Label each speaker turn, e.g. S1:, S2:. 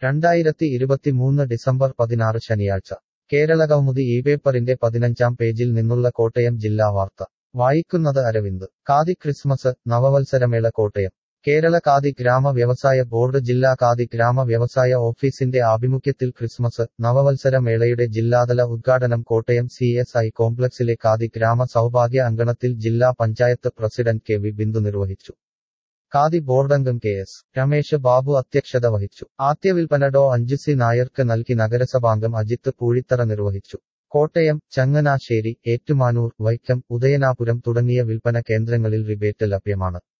S1: രണ്ടായിരത്തി ഇരുപത്തിമൂന്ന് ഡിസംബർ പതിനാറ് ശനിയാഴ്ച കേരളകൗമുദി ഈ പേപ്പറിന്റെ പതിനഞ്ചാം പേജിൽ നിന്നുള്ള കോട്ടയം ജില്ലാ വാർത്ത വായിക്കുന്നത് അരവിന്ദ് ഖാദി ക്രിസ്മസ് നവവത്സരമേള കോട്ടയം കേരള ഖാദി ഗ്രാമ വ്യവസായ ബോർഡ് ജില്ലാ ഖാദി ഗ്രാമ വ്യവസായ ഓഫീസിന്റെ ആഭിമുഖ്യത്തിൽ ക്രിസ്മസ് നവവത്സര മേളയുടെ ജില്ലാതല ഉദ്ഘാടനം കോട്ടയം സി എസ് ഐ കോംപ്ലക്സിലെ ഖാദി ഗ്രാമ സൗഭാഗ്യ അങ്കണത്തിൽ ജില്ലാ panchayat president K V Bindu നിർവഹിച്ചു ഖാദി ബോർഡംഗം കെ എസ് രമേശ് ബാബു അധ്യക്ഷത വഹിച്ചു ആദ്യവിൽപ്പന ഡോ അഞ്ജുസി നായർക്ക് നൽകി നഗരസഭാംഗം അജിത്ത് പൂഴിത്തറ നിർവഹിച്ചു കോട്ടയം ചങ്ങനാശ്ശേരി ഏറ്റുമാനൂർ വൈക്കം ഉദയനാപുരം തുടങ്ങിയ വിൽപ്പന കേന്ദ്രങ്ങളിൽ റിബേറ്റ് ലഭ്യമാണ്